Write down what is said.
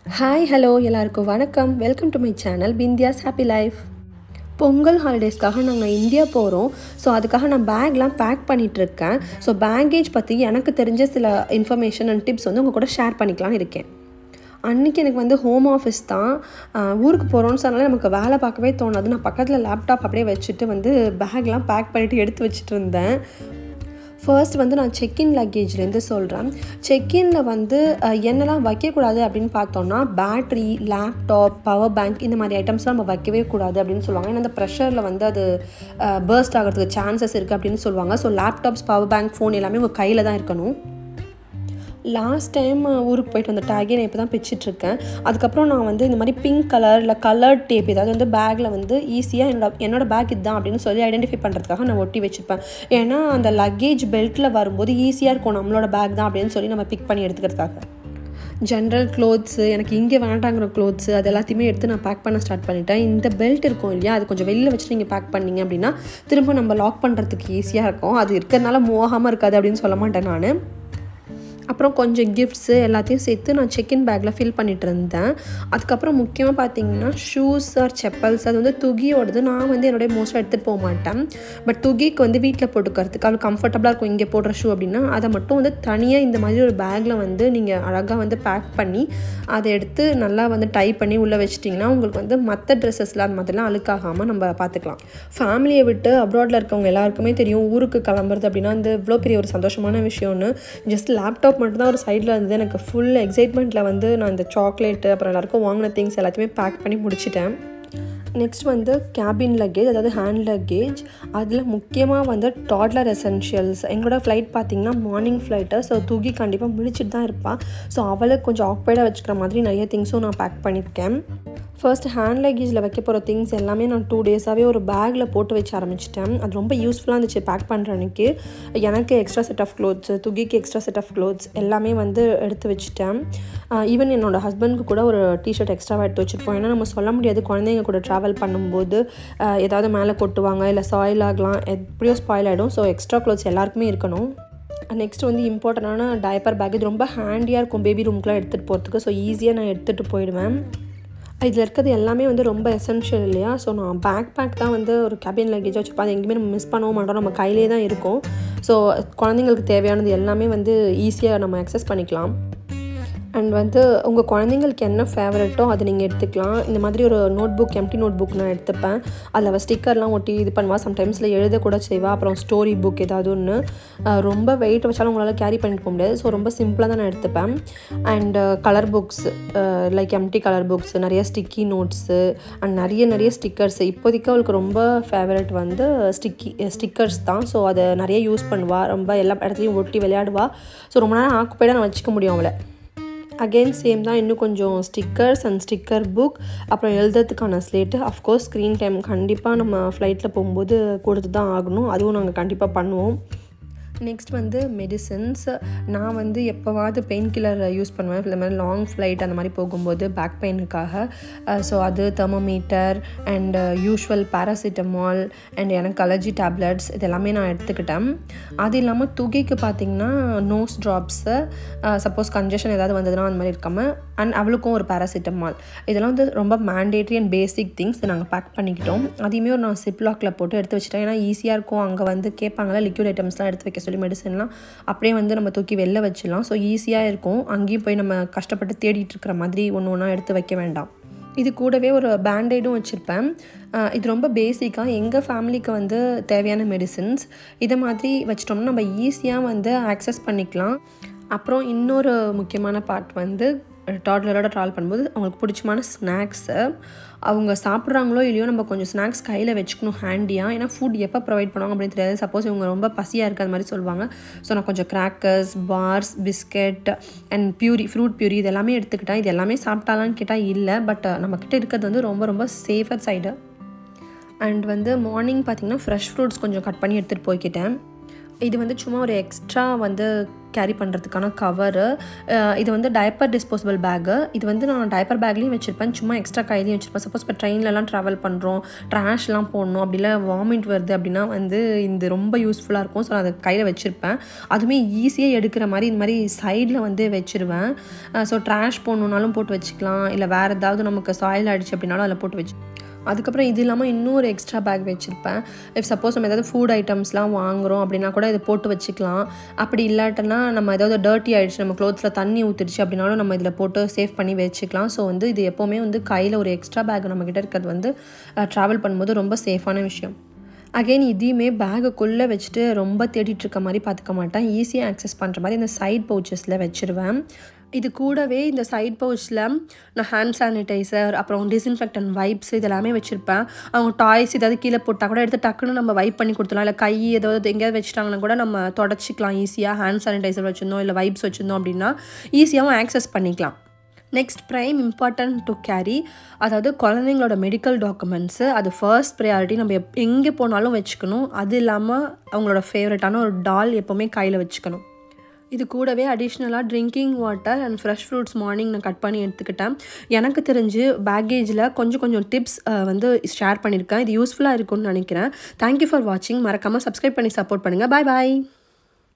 hi hello எல்லாருக்கும் வணக்கம் welcome to my channel Bindiya's happy life Pongal ஹாலிடேஸ்க்காக நாங்கள் இந்தியா போகிறோம் ஸோ அதுக்காக நான் பேக்லாம் பேக் பண்ணிகிட்ருக்கேன் ஸோ பேக்கேஜ் பற்றி எனக்கு தெரிஞ்ச சில இன்ஃபர்மேஷன் அண்ட் டிப்ஸ் வந்து உங்கள் கூட ஷேர் பண்ணிக்கலாம்னு இருக்கேன் அன்றைக்கி எனக்கு வந்து ஹோம் ஆஃபீஸ் தான் ஆஹ் ஊருக்கு போகிறோன்னு சொன்னாலே நமக்கு வேலை பார்க்கவே தோணாது நான் பக்கத்தில் லேப்டாப் அப்படியே வச்சுட்டு வந்து பேக்லாம் பேக் பண்ணிவிட்டு எடுத்து வச்சுட்டு இருந்தேன் ஃபர்ஸ்ட் வந்து நான் செக்இன் லக்கேஜ்லேருந்து சொல்கிறேன் செக்இனில் வந்து அஹ், என்னெல்லாம் வைக்கக்கூடாது அப்படின்னு பார்த்தோம்னா பேட்ரி லேப்டாப் பவர் பேங்க் இந்த மாதிரி ஐட்டம்ஸ்லாம் நம்ம வைக்கவே கூடாது அப்படின்னு சொல்லுவாங்க ஏன்னா அந்த ப்ரெஷரில் வந்து அது பர்ஸ்ட் ஆகிறதுக்கு சான்சஸ் இருக்குது அப்படின்னு சொல்லுவாங்க so laptops power bank phone எல்லாமே உங்கள் கையில் தான் இருக்கணும் லாஸ்ட் டைம் ஊருக்கு போயிட்டு வந்த டேகே நான் இப்போ தான் பிச்சிட்ருக்கேன் அதுக்கப்புறம் நான் வந்து இந்த மாதிரி பிங்க் கலர் இல்லை கலர் டேப் ஏதாவது வந்து பேக்கில் வந்து ஈஸியாக என்னோட என்னோட பேக் இதுதான் அப்படின்னு சொல்லி ஐடென்டிஃபை பண்ணுறதுக்காக நான் ஒட்டி வச்சுருப்பேன் ஏன்னா அந்த லக்கேஜ் பெல்ட்டில் வரும்போது ஈஸியாக இருக்கும் நம்மளோட பேக் தான் அப்படின்னு சொல்லி நம்ம பிக் பண்ணி எடுத்துக்கிறதுக்காக ஜென்ரல் க்ளோத்ஸு எனக்கு இங்கே வேண்டாங்கிற க்ளோத்ஸு அது எல்லாத்தையுமே எடுத்து நான் பேக் பண்ண ஸ்டார்ட் பண்ணிட்டேன் இந்த பெல்ட் இருக்கும் இல்லையா அது கொஞ்சம் வெளியில் வச்சு நீங்கள் பேக் பண்ணீங்க அப்படின்னா திரும்ப நம்ம லாக் பண்ணுறதுக்கு ஈஸியாக இருக்கும் அது இருக்கிறதுனால மூவாகாமல் இருக்காது அப்படின்னு சொல்ல மாட்டேன் நான் அப்புறம் கொஞ்சம் கிஃப்ட்ஸு எல்லாத்தையும் சேர்த்து நான் செக்இன் பேக்கில் ஃபில் பண்ணிட்டு இருந்தேன் அதுக்கப்புறம் முக்கியமாக பார்த்தீங்கன்னா ஷூஸ் ஆர் செப்பல்ஸ் அது வந்து துகியோடது நான் வந்து என்னுடைய மோஸ்ட்டாக எடுத்துகிட்டு போக மாட்டேன் பட் துகிக்கு வந்து வீட்டில் போட்டுக்கிறதுக்கு அவளுக்கு கம்ஃபர்டபுளாக இருக்கும் இங்கே போடுற ஷூ அப்படின்னா அதை மட்டும் வந்து தனியாக இந்த மாதிரி ஒரு பேக்கில் வந்து நீங்கள் அழகாக வந்து பேக் பண்ணி அதை எடுத்து நல்லா வந்து டை பண்ணி உள்ளே வச்சிட்டிங்கன்னா உங்களுக்கு வந்து மற்ற ட்ரெஸ்ஸஸில் அந்த மாதிரிலாம் அழுக்காகாமல் நம்ம பார்த்துக்கலாம் ஃபேமிலியை விட்டு அப்ராடில் இருக்கவங்க எல்லாருக்குமே தெரியும் ஊருக்கு கிளம்புறது அப்படின்னா அந்த இவ்வளோ பெரிய ஒரு சந்தோஷமான விஷயம்னு ஜஸ்ட் லேப்டாப் மட்டும் தான் ஒரு சைடில் இருந்தது எனக்கு ஃபுல் எக்ஸைட்மெண்ட்டில் வந்து நான் இந்த சாக்லேட்டு அப்புறம் எல்லாருக்கும் வாங்கின திங்ஸ் எல்லாத்தையுமே பேக் பண்ணி முடிச்சிட்டேன் நெக்ஸ்ட் வந்து கேபின் லக்கேஜ் அதாவது ஹேண்ட் லக்கேஜ் அதில் முக்கியமாக வந்து டாட்லர் எசென்ஷியல்ஸ் எங்களோட ஃப்ளைட் பார்த்திங்கன்னா மார்னிங் ஃப்ளைட்டு ஸோ தூக்கி கண்டிப்பாக முடிச்சுட்டு தான் இருப்பாள் ஸோ அவளுக்கு கொஞ்சம் ஆக்குபைடாக வச்சுக்கிற மாதிரி நிறைய திங்ஸும் நான் பேக் பண்ணியிருக்கேன் ஃபர்ஸ்ட் ஹேண்ட் லக்கேஜில் வைக்க போகிற திங்ஸ் எல்லாமே நான் டூ டேஸாகவே ஒரு பேக்கில் போட்டு வச்சு ஆரம்பிச்சிட்டேன் அது ரொம்ப யூஸ்ஃபுல்லாக இருந்துச்சு பேக் பண்ணுற அன்னைக்கு எனக்கு எக்ஸ்ட்ரா செட் ஆஃப் க்ளோத்ஸ் துகிக்கு எக்ஸ்ட்ரா செட் ஆஃப் க்ளோத்ஸ் எல்லாமே வந்து எடுத்து வச்சுட்டேன் ஈவன் என்னோட ஹஸ்பண்ட்க்கு கூட ஒரு டிஷர்ட் எக்ஸ்ட்ராவாக எடுத்து வச்சுருப்போம் ஏன்னா நம்ம சொல்ல முடியாது குழந்தைங்க கூட ட்ராவல் பண்ணும்போது ஆஹ் ஏதாவது மேலே கொட்டுவாங்க இல்லை சாயில் ஆகலாம் எப்படியோ ஸ்பாயில் ஆகிடும் ஸோ எக்ஸ்ட்ரா க்ளோத்ஸ் எல்லாருக்குமே இருக்கணும் நெக்ஸ்ட் வந்து இம்பார்ட்டண்டான டயப்பர் பேக் இது ரொம்ப ஹேண்டியாக இருக்கும் பேபி ரூம்க்குலாம் எடுத்துகிட்டு போகிறதுக்கு ஸோ ஈஸியாக நான் எடுத்துகிட்டு போயிடுவேன் இதில் இருக்கிறது எல்லாமே வந்து ரொம்ப எசென்ஷியல் இல்லையா ஸோ நான் பேக் பேக் தான் வந்து ஒரு கேபின் லக்கேஜாக வச்சுருப்பேன் அது எங்கேயுமே நம்ம மிஸ் பண்ணவும் மாட்டோம் நம்ம கையிலே தான் இருக்கும் ஸோ குழந்தைங்களுக்கு தேவையானது எல்லாமே வந்து ஈஸியாக நம்ம அக்சஸ் பண்ணிக்கலாம் அண்ட் வந்து உங்கள் குழந்தைங்களுக்கு என்ன ஃபேவரட்டோ அதை நீங்கள் எடுத்துக்கலாம் இந்த மாதிரி ஒரு notebook empty notebook நான் எடுத்துப்பேன் அதில் அவள் ஸ்டிக்கர்லாம் ஒட்டி இது பண்ணுவா சம்டைம்ஸில் எழுதக்கூட செய்வா அப்புறம் ஸ்டோரி புக் ஏதாவது ஒன்று அஹ் ரொம்ப வெயிட் வச்சாலும் உங்களால் கேரி பண்ணிட்டு போக முடியாது ஸோ ரொம்ப சிம்பிளாக தான் நான் எடுத்துப்பேன் and colour books like empty colour books நிறைய ஸ்டிக்கி நோட்ஸு அண்ட் நிறைய நிறைய ஸ்டிக்கர்ஸ் இப்போதைக்கு அவளுக்கு ரொம்ப ஃபேவரட் வந்து ஸ்டிக்கி ஸ்டிக்கர்ஸ் தான் ஸோ அதை நிறைய யூஸ் பண்ணுவாள் ரொம்ப எல்லா இடத்துலையும் ஒட்டி விளையாடுவா ஸோ ரொம்ப நேரம் ஆக்குப்பைடாக நான் வச்சுக்க முடியும் அவளை அகெயின் சேம் தான் இன்னும் கொஞ்சம் ஸ்டிக்கர்ஸ் அண்ட் ஸ்டிக்கர் புக் அப்புறம் எழுதுறதுக்கான ஸ்லேட்டு அஃப்கோர்ஸ் ஸ்க்ரீன் டைம் கண்டிப்பாக நம்ம ஃப்ளைட்டில் போகும்போது கொடுத்து தான் ஆகணும் அதுவும் நாங்கள் கண்டிப்பாக பண்ணுவோம் நெக்ஸ்ட் வந்து மெடிசன்ஸ் நான் வந்து எப்போவாவது பெயின் கில்லர் யூஸ் பண்ணுவேன் இந்த மாதிரி லாங் ஃப்ளைட் அந்த மாதிரி போகும்போது பேக் பெயினுக்காக ஸோ அது thermometer and usual paracetamol and எனக்கு அலர்ஜி டேப்லெட்ஸ் இது எல்லாமே நான் எடுத்துக்கிட்டேன் அது இல்லாமல் துகைக்கு பார்த்திங்கன்னா நோஸ் ட்ராப்ஸு சப்போஸ் கன்ஜெஷன் ஏதாவது வந்ததுன்னா அந்த மாதிரி இருக்காமல் அண்ட் அவளுக்கும் ஒரு பேராசிட்டமால் இதெல்லாம் வந்து ரொம்ப மேண்டேட்ரி அண்ட் பேசிக் திங்ஸ் நாங்கள் பேக் பண்ணிக்கிட்டோம் அதையுமே ஒரு நான் சிப்லாக்கில் போட்டு எடுத்து வச்சுட்டேன் ஏன்னா ஈஸியாக இருக்கும் அங்கே வந்து கேட்பாங்களா லிக்விட் ஐட்டம்ஸ்லாம் எடுத்து வைக்க சொல்லி மெடிசன்லாம் அப்படியே வந்து நம்ம தூக்கி வெளில வச்சிடலாம் ஸோ ஈஸியாக இருக்கும் அங்கேயும் போய் நம்ம கஷ்டப்பட்டு தேடிட்டு இருக்கிற மாதிரி ஒன்று ஒன்றா எடுத்து வைக்க வேண்டாம் இது கூடவே ஒரு பேண்டைடும் வச்சுருப்பேன் அஹ் இது ரொம்ப பேசிக்காக எங்கள் ஃபேமிலிக்கு வந்து தேவையான மெடிசின்ஸ் இதை மாதிரி வச்சிட்டோம்னா நம்ம ஈஸியாக வந்து ஆக்சஸ் பண்ணிக்கலாம் அப்புறம் இன்னொரு முக்கியமான பார்ட் வந்து டாட்லரோட ட்ராவல் பண்ணும்போது அவங்களுக்கு பிடிச்சமான ஸ்நாக்ஸு அவங்க சாப்பிட்றாங்களோ இல்லையோ நம்ம கொஞ்சம் ஸ்நாக்ஸ் கையில் வச்சுக்கணும் ஹேண்டியாக ஏன்னா ஃபுட் எப்போ ப்ரொவைட் பண்ணுவாங்க அப்படின்னு தெரியாது சப்போஸ் இவங்க ரொம்ப பசியாக இருக்குது அது மாதிரி சொல்லுவாங்க ஸோ நான் கொஞ்சம் crackers bars biscuit and puree fruit puree இது எல்லாமே எடுத்துக்கிட்டேன் இது எல்லாமே சாப்பிட்டாலான்னு கேட்டால் இல்லை பட் நம்மக்கிட்ட இருக்கிறது வந்து ரொம்ப ரொம்ப சேஃபர் சைடு அண்ட் வந்து மார்னிங் பார்த்திங்கன்னா ஃப்ரெஷ் ஃப்ரூட்ஸ் கொஞ்சம் கட் பண்ணி எடுத்துகிட்டு போய்க்கிட்டேன் இது வந்து சும்மா ஒரு எக்ஸ்ட்ரா வந்து கேரி பண்ணுறதுக்கான கவரு இது வந்து டைப்பர் டிஸ்போசபிள் பேக்கு இது வந்து நான் டைப்பர் பேக்லேயும் வச்சுருப்பேன் சும்மா எக்ஸ்ட்ரா கையிலையும் வச்சுருப்பேன் சப்போஸ் இப்போ ட்ரெயின்லலாம் ட்ராவல் பண்ணுறோம் ட்ராஷ்லாம் போடணும் அப்படிலாம் வாமிட் வருது அப்படின்னா வந்து இது ரொம்ப யூஸ்ஃபுல்லாக இருக்கும் ஸோ நான் அதை கையில் வச்சுருப்பேன் அதுவுமே ஈஸியாக எடுக்கிற மாதிரி இந்த மாதிரி சைடில் வந்து வச்சுருவேன் ஸோ ட்ராஷ் போடணுன்னாலும் போட்டு வச்சுக்கலாம் இல்லை வேறு ஏதாவது நமக்கு சாயில் ஆகிடுச்சு அப்படின்னாலும் அதில் போட்டு வச்சு அதுக்கப்புறம் இது இல்லாமல் இன்னொரு எக்ஸ்ட்ரா பேக் வச்சுருப்பேன் இஃப் சப்போஸ் நம்ம ஏதாவது ஃபுட் ஐட்டம்ஸ்லாம் வாங்குகிறோம் அப்படின்னா கூட இதை போட்டு வச்சுக்கலாம் அப்படி இல்லாட்டனா நம்ம ஏதாவது டர்ட்டி ஆகிடுச்சு நம்ம க்ளோத்ஸில் தண்ணி ஊற்றிடுச்சு அப்படின்னாலும் நம்ம இதில் போட்டு சேவ் பண்ணி வச்சுக்கலாம் ஸோ வந்து இது எப்போவுமே வந்து கையில் ஒரு எக்ஸ்ட்ரா பேக் நம்மக்கிட்ட இருக்கிறது வந்து ட்ராவல் பண்ணும்போது ரொம்ப சேஃபான விஷயம் அகெயின் இதையுமே பேகுக்குள்ளே வச்சுட்டு ரொம்ப தேடிட்டு இருக்க மாதிரி பார்த்துக்க மாட்டேன் ஈஸியாக ஆக்சஸ் பண்ணுற மாதிரி இந்த சைட் பவுச்சஸில் வச்சுருவேன் இது கூடவே இந்த சைட் பவுச்சில் நான் ஹேண்ட் சானிடைசர் அப்புறம் டிஸ்இன்ஃபெக்டன் வைப்ஸ் இது எல்லாமே வச்சுருப்பேன் அவங்க டாய்ஸ் ஏதாவது கீழே போட்டால் கூட எடுத்து டக்குன்னு நம்ம வைப் பண்ணி கொடுத்துலாம் இல்லை கை ஏதாவது எங்கேயாவது வச்சுட்டாங்கன்னா கூட நம்ம தொடச்சிக்கலாம் ஈஸியாக ஹேண்ட் சானிடைசர் வச்சுருந்தோம் இல்லை வைப்ஸ் வச்சுருந்தோம் அப்படின்னா ஈஸியாகவும் ஆக்சஸ் பண்ணிக்கலாம் next prime important to carry அதாவது குழந்தைங்களோட மெடிக்கல் டாக்குமெண்ட்ஸு அது ஃபர்ஸ்ட் ப்ரையாரிட்டி நம்ம எப் எங்கே போனாலும் வச்சுக்கணும் அது இல்லாமல் அவங்களோட ஃபேவரட்டான ஒரு டால் எப்போவுமே கையில் வச்சுக்கணும் இது கூடவே அடிஷ்னலாக drinking water and fresh fruits morning நான் கட் பண்ணி எடுத்துக்கிட்டேன் எனக்கு தெரிஞ்சு பேக்கேஜில் கொஞ்சம் கொஞ்சம் டிப்ஸ் வந்து ஷேர் பண்ணியிருக்கேன் இது யூஸ்ஃபுல்லாக இருக்கும்னு நினைக்கிறேன் தேங்க்யூ ஃபார் வாட்சிங் மறக்காமல் சப்ஸ்கிரைப் பண்ணி சப்போர்ட் பண்ணுங்கள் பாய் பாய்